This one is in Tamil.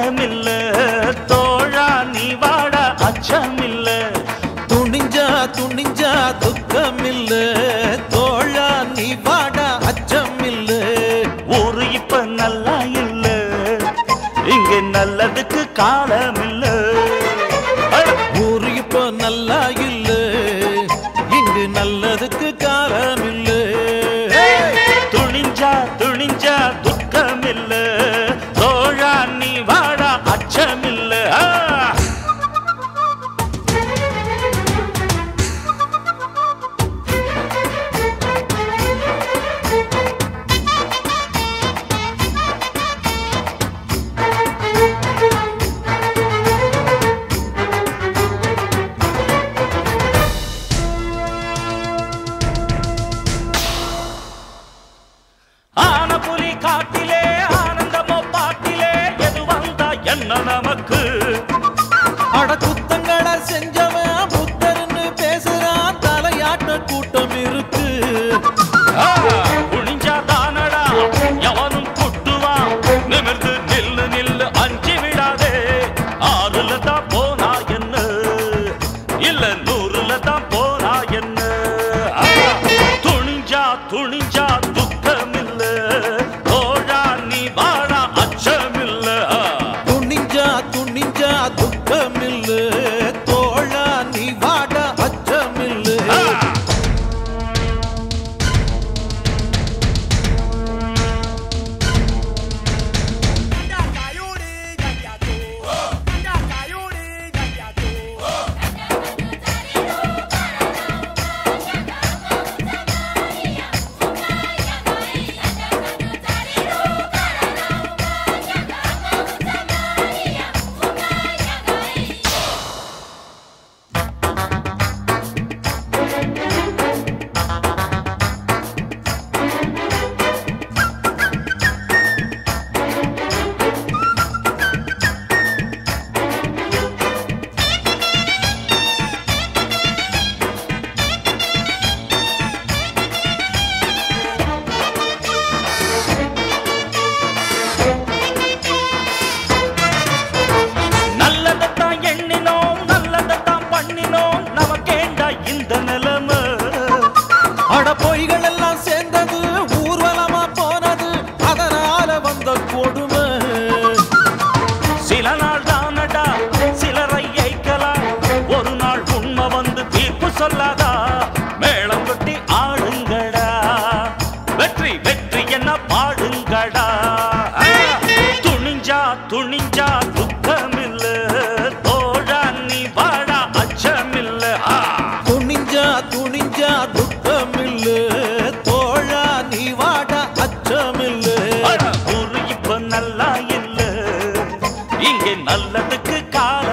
துக்கமில்ல தோழா நீ வாட அச்சமில்ல துணிஞ்சா துணிஞ்சா துக்கமில்ல தோழா நீ வாடா அச்சமில்ல ஊரு இப்ப நல்லா இல்ல இங்க நல்லதுக்கு காலமில்ல அட, ஊரு இப்ப நல்லா இல்ல இங்கு நல்லதுக்கு காலமில்ல துணிஞ்சா துணிஞ்சா துக்கமில்ல தோழா நீ வாடா அச்சமில்ல ஆ! ஆன புலி காட்டிலே ஆனந்தமோ பாட்டிலே எது வந்தா என்ன நமக்கு அட குத்தங்களை செஞ்சவன் புத்தர்னு பேசுறான் தலையாட்ட கூட்டம் இருக்கு ஆ, குனிஞ்சா தானடா எவனும் குட்டுவான் நிமிர்ந்து நில்லு நில்லு அஞ்சி விடாதே ஆறுல தான் போனா என்ன இல்ல நூறுல தான் போனா என்ன ஆ, துணிஞ்சா துணிஞ்சா துக்கமில்ல தோழா நீ வாடா அச்சமில்ல ஆ. துணிஞ்சா துணிஞ்சா துக்கமில்ல தோழா நீ வாடா அச்சமில்ல ஆ. நல்லதைத்தான் எண்ணினோம் நல்லதைத்தான் பண்ணினோம் நமக்கேண்டா இந்த நிலைமை அட பொய்கள் எல்லாம் சேர்ந்தது ஊர்வலமா போனது அதனால வந்த கொடுமை சில நாள் தானடா சிலரை ஐக்கலாம் ஒரு நாள் உண்மை வந்து தீர்ப்பு சொல்லாதா மேளம் கொட்டி ஆடுங்கடா வெற்றி வெற்றி என்ன பாடுங்கடா ஆ! துணிஞ்சா துணிஞ்சா துக்கமில்ல தோழா நீ வாடா அச்சமில்ல ஆ! துணிஞ்சா துணிஞ்சா துக்கமில்ல தோழா நீ வாடா அச்சமில்ல அட, ஊரு இப்ப நல்லா இல்ல இங்கே நல்லதுக்கு காலம்